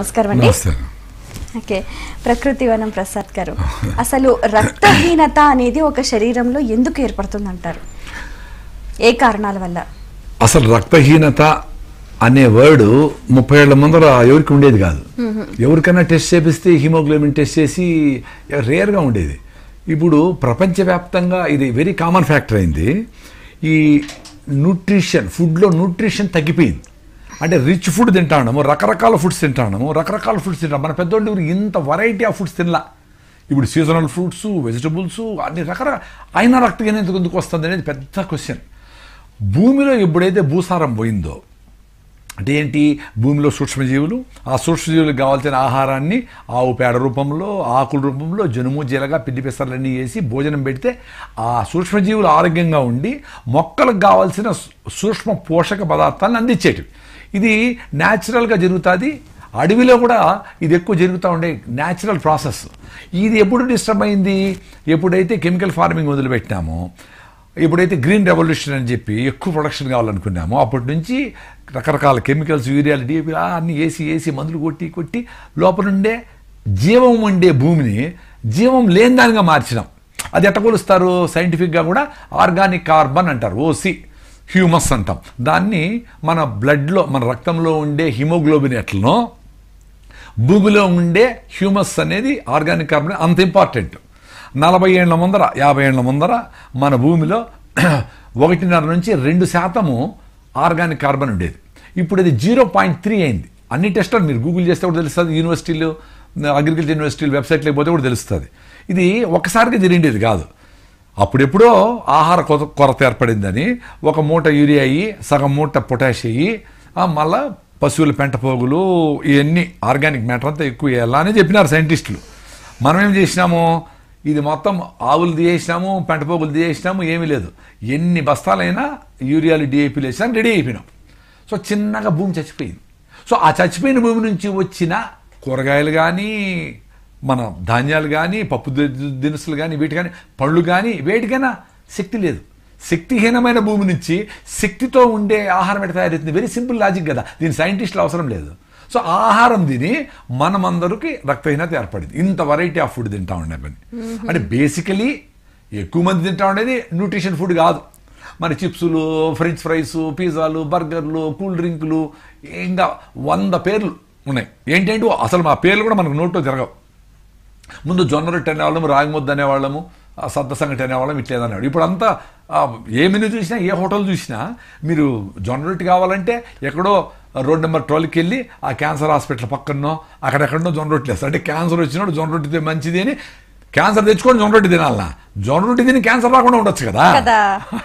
నమస్కారం అండి నమస్తే ఓకే ప్రకృతి వనం ప్రసాద్ గారు అసలు రక్తహీనత అనేది ఒక శరీరంలో ఎందుకు ఏర్పడుతుంది అంటారు ఏ కారణాల వల్ల అసలు రక్తహీనత అనే వర్డ్ ముప్పై ఏళ్ల ముందర ఎవరికి ఉండేది కాదు ఎవరికైనా టెస్ట్ చేపిస్తే హిమోగ్లోబిన్ టెస్ట్ చేసి రేర్గా ఉండేది ఇప్పుడు ప్రపంచవ్యాప్తంగా ఇది వెరీ కామన్ ఫ్యాక్టర్ అయింది ఈ న్యూట్రిషన్ ఫుడ్లో న్యూట్రిషన్ తగ్గిపోయింది అంటే రిచ్ ఫుడ్ తింటాము రకరకాల ఫుడ్స్ తింటాము రకరకాల ఫుడ్స్ తింటాం మన పెద్దోళ్ళు ఇంత వెరైటీ ఆఫ్ ఫుడ్స్ తినలా ఇప్పుడు సీజనల్ ఫ్రూట్స్ వెజిటబుల్స్ అన్ని రకరకాల అయినా రక్తహీనత ఎందుకు ఎందుకు వస్తుంది అనేది పెద్ద క్వశ్చన్ భూమిలో ఎప్పుడైతే భూసారం పోయిందో అంటే ఏంటి భూమిలో సూక్ష్మజీవులు ఆ సూక్ష్మజీవులకు కావాల్సిన ఆహారాన్ని ఆవు పేడ రూపంలో ఆకుల రూపంలో జనుము జీలగా పిండి పెసర్లన్నీ వేసి భోజనం పెడితే ఆ సూక్ష్మజీవులు ఆరోగ్యంగా ఉండి మొక్కలకు కావాల్సిన సూక్ష్మ పోషక పదార్థాలను అందించేటివి ఇది న్యాచురల్గా జరుగుతుంది అడవిలో కూడా ఇది ఎక్కువ జరుగుతూ ఉండే న్యాచురల్ ప్రాసెస్ ఇది ఎప్పుడు డిస్టర్బ్ అయింది ఎప్పుడైతే కెమికల్ ఫార్మింగ్ మొదలుపెట్టినామో ఎప్పుడైతే గ్రీన్ రెవల్యూషన్ అని చెప్పి ఎక్కువ ప్రొడక్షన్ కావాలనుకున్నామో అప్పటి నుంచి రకరకాల కెమికల్స్ యూరియాలు డిఏపి అన్ని వేసి వేసి మందులు కొట్టి కొట్టి లోపల ఉండే జీవం ఉండే భూమిని జీవం లేని దానిగా మార్చినాం అది ఎట్ట కొలుస్తారు సైంటిఫిక్గా కూడా ఆర్గానిక్ కార్బన్ అంటారు ఓసి హ్యూమస్ అంటాం దాన్ని మన బ్లడ్లో మన రక్తంలో ఉండే హిమోగ్లోబిన్ ఎట్లనో భూమిలో ఉండే హ్యూమస్ అనేది ఆర్గానిక్ కార్బన్ అంత ఇంపార్టెంట్ నలభై ఏళ్ల ముందర యాభై ఏళ్ల ముందర మన భూమిలో ఒకటిన్నర నుంచి రెండు శాతము ఆర్గానిక్ కార్బన్ ఉండేది ఇప్పుడు అది జీరో పాయింట్ త్రీ అయింది అన్ని టెస్టులు మీరు గూగుల్ చేస్తే కూడా తెలుస్తుంది యూనివర్సిటీలు అగ్రికల్చర్ యూనివర్సిటీలు వెబ్సైట్లోకి పోతే కూడా తెలుస్తుంది ఇది ఒకసారిగా జరిగిండేది కాదు అప్పుడెప్పుడో ఆహార కొత కొరత ఏర్పడిందని ఒక మూట యూరియా అయ్యి సగం మూట పొటాష్ అయ్యి మళ్ళా పశువుల పెంట పోగులు ఇవన్నీ ఆర్గానిక్ మ్యాటర్ అంతా ఎక్కువ వేయాలా అని చెప్పినారు సైంటిస్టులు మనం ఏం చేసినాము ఇది మొత్తం ఆవులు తీసేసినాము పెంట పోగులు తీసేసినాము ఏమీ లేదు ఎన్ని బస్తాలైనా యూరియాలు డిఏపీలు వేసినా రెడీ అయిపోయినాం సో చిన్నగా భూమి చచ్చిపోయింది సో ఆ చచ్చిపోయిన భూమి నుంచి వచ్చిన కూరగాయలు కానీ మన ధాన్యాలు కానీ పప్పు ది- దినుసులు కానీ వీటి కానీ పళ్ళు కానీ వేటికైనా శక్తి లేదు శక్తిహీనమైన భూమి నుంచి శక్తితో ఉండే ఆహారం ఎట్లా తయారవుతుంది వెరీ సింపుల్ లాజిక్ కదా దీని సైంటిస్టులు అవసరం లేదు సో ఆహారం తిని మనమందరికి రక్తహీనత ఏర్పడింది ఇంత వెరైటీ ఆఫ్ ఫుడ్ తింటా ఉండే పని అంటే బేసికలీ ఎక్కువ మంది తింటా ఉండేది న్యూట్రిషన్ ఫుడ్ కాదు మన చిప్సులు ఫ్రెంచ్ ఫ్రైస్ పిజ్జాలు బర్గర్లు కూల్ డ్రింకులు ఇంకా వంద పేర్లు ఉన్నాయి ఏంటంటే అసలు మా పేర్లు కూడా మనకు నోట్లో తిరగవు ముందు జొన్న రొట్టె అనేవాళ్ళము రాగి ముద్ద అనేవాళ్ళము ఆ సద్ద సంగటి అనేవాళ్ళం ఇట్లేదన్నాడు ఇప్పుడు అంతా ఆ, ఏ మెనూ చూసినా ఏ హోటల్ చూసినా మీరు జొన్న రొట్టె కావాలంటే ఎక్కడో రోడ్ నెంబర్ ట్వెల్వ్కి వెళ్ళి ఆ క్యాన్సర్ హాస్పిటల్ పక్కనో అక్కడెక్కడో జొన్న రొట్టెలు వేస్తారు అంటే క్యాన్సర్ వచ్చినప్పుడు జొన్న రొట్టె తిని మంచిది అని క్యాన్సర్ తెచ్చుకొని జొన్న రొట్టె తినాలనా జొన్న రొట్టె తిని క్యాన్సర్ రాకుండా ఉండొచ్చు కదా కదా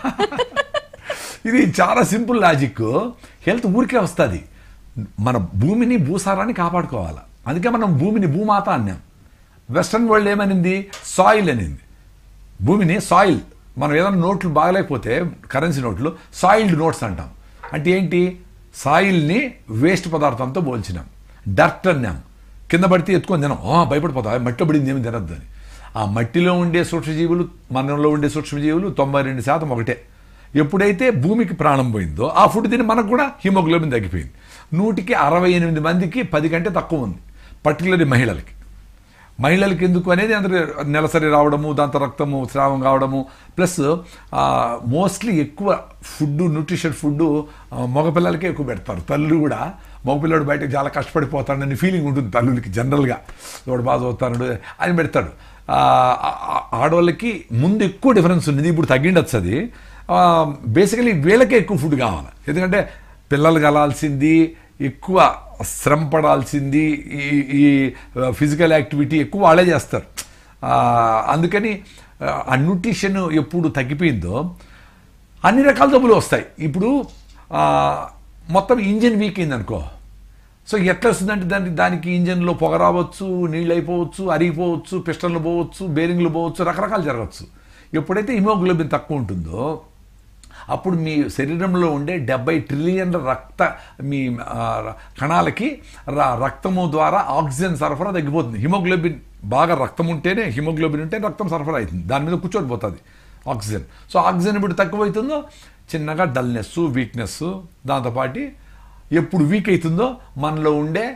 ఇది చాలా సింపుల్ లాజిక్ హెల్త్ ఊరికే వస్తుంది మన భూమిని భూసారాన్ని కాపాడుకోవాలి అందుకే మనం భూమిని భూమాత అన్నాం వెస్ట్రన్ వరల్డ్ ఏమనింది సాయిల్ అనింది భూమిని సాయిల్ మనం ఏదైనా నోట్లు బాగలేకపోతే కరెన్సీ నోట్లు సాయిల్డ్ నోట్స్ అంటాం అంటే ఏంటి సాయిల్ని వేస్ట్ పదార్థంతో పోల్చినాం డర్ట్ అన్నాం కింద పడితే ఎత్తుకొని తినాం "ఆ, భయపడిపోతా మట్టిలో పడింది ఏమి తినద్దు అని ఆ మట్టిలో ఉండే సూక్ష్మజీవులు మనలో ఉండే సూక్ష్మజీవులు తొంభై రెండు శాతం ఒకటే ఎప్పుడైతే భూమికి ప్రాణం పోయిందో ఆ ఫుడ్ తిని మనకు కూడా హిమోగ్లోబిన్ తగ్గిపోయింది నూటికి అరవై ఎనిమిది మందికి పది కంటే తక్కువ ఉంది పర్టికులర్లీ మహిళలకి మహిళలకి ఎందుకు అనేది అందరూ నెలసరి రావడము దాంతో రక్తము స్రావం కావడము ప్లస్ మోస్ట్లీ ఎక్కువ ఫుడ్ న్యూట్రిషన్ ఫుడ్ మగపిల్లలకే ఎక్కువ పెడతారు తల్లులు కూడా మగపిల్లడు బయటకు చాలా కష్టపడిపోతాడని ఫీలింగ్ ఉంటుంది తల్లులకి జనరల్గా వాడు బాగా చదువుతాడు అని పెడతాడు ఆ, ఆ- ఆడవాళ్ళకి ముందు ఎక్కువ డిఫరెన్స్ ఉంది ఇప్పుడు తగ్గిండొచ్చు అది బేసికలీ వీళ్ళకే ఎక్కువ ఫుడ్ కావాలి ఎందుకంటే పిల్లలు కలాల్సింది ఎక్కువ శ్రమ పడాల్సింది ఈ ఈ ఫిజికల్ యాక్టివిటీ ఎక్కువ వాళ్ళే చేస్తారు ఆ, అందుకని ఆ న్యూట్రిషన్ ఎప్పుడు తగ్గిపోయిందో అన్ని రకాల జబ్బులు వస్తాయి ఇప్పుడు ఆ, మొత్తం ఇంజిన్ వీక్ అయింది అనుకో సో ఎట్లా వస్తుందంటే దానికి దానికి ఇంజన్లో పొగ రావచ్చు నీళ్ళు అయిపోవచ్చు అరిగిపోవచ్చు పిస్టన్లు పోవచ్చు బేరింగ్లు పోవచ్చు రకరకాలు జరగవచ్చు ఎప్పుడైతే హిమోగ్లోబిన్ తక్కువ ఉంటుందో అప్పుడు మీ శరీరంలో ఉండే డెబ్బై ట్రిలియన్ల రక్త మీ ఆ, కణాలకి ర- రక్తము ద్వారా ఆక్సిజన్ సరఫరా తగ్గిపోతుంది హిమోగ్లోబిన్ బాగా రక్తం ఉంటేనే హిమోగ్లోబిన్ ఉంటే రక్తం సరఫరా అవుతుంది దాని మీద కూర్చొని పోతుంది ఆక్సిజన్ సో ఆక్సిజన్ ఇప్పుడు తక్కువ అవుతుందో చిన్నగా డల్నెస్ వీక్నెస్ దాంతోపాటు ఎప్పుడు వీక్ అవుతుందో మనలో ఉండే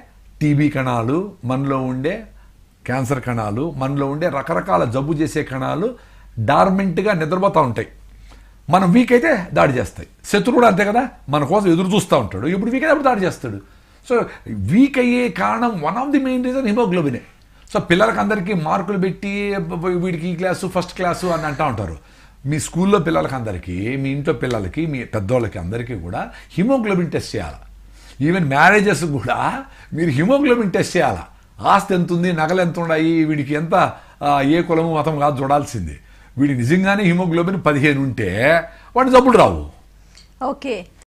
టీబీ కణాలు మనలో ఉండే క్యాన్సర్ కణాలు మనలో ఉండే రకరకాల జబ్బు చేసే కణాలు డార్మెంట్గా నిద్రపోతూ ఉంటాయి మనం వీక్ అయితే దాడి చేస్తాయి శత్రువుడు అంతే కదా మన కోసం ఎదురు చూస్తూ ఉంటాడు ఇప్పుడు వీక్ అయితే అప్పుడు దాడి చేస్తాడు సో వీక్ అయ్యే కారణం one of the main reason హిమోగ్లోబినే సో పిల్లలకి అందరికీ మార్కులు పెట్టి "అబ్బబ్బ, వీడికి ఈ క్లాసు ఫస్ట్ క్లాసు అని అంటూ ఉంటారు మీ స్కూల్లో పిల్లలకి అందరికీ మీ ఇంట్లో పిల్లలకి మీ పెద్దోళ్ళకి అందరికీ కూడా హిమోగ్లోబిన్ టెస్ట్ చేయాలి ఈవెన్ మ్యారేజెస్ కూడా మీరు హిమోగ్లోబిన్ టెస్ట్ చేయాలా ఆస్తి ఎంత ఉంది నగలు ఎంత ఉన్నాయి వీడికి ఎంత ఆ, ఏ కులము మతం కాదు చూడాల్సింది వీడి నిజంగానే హిమోగ్లోబిన్ పదిహేను ఉంటే వాడి జబ్బులు రావు ఓకే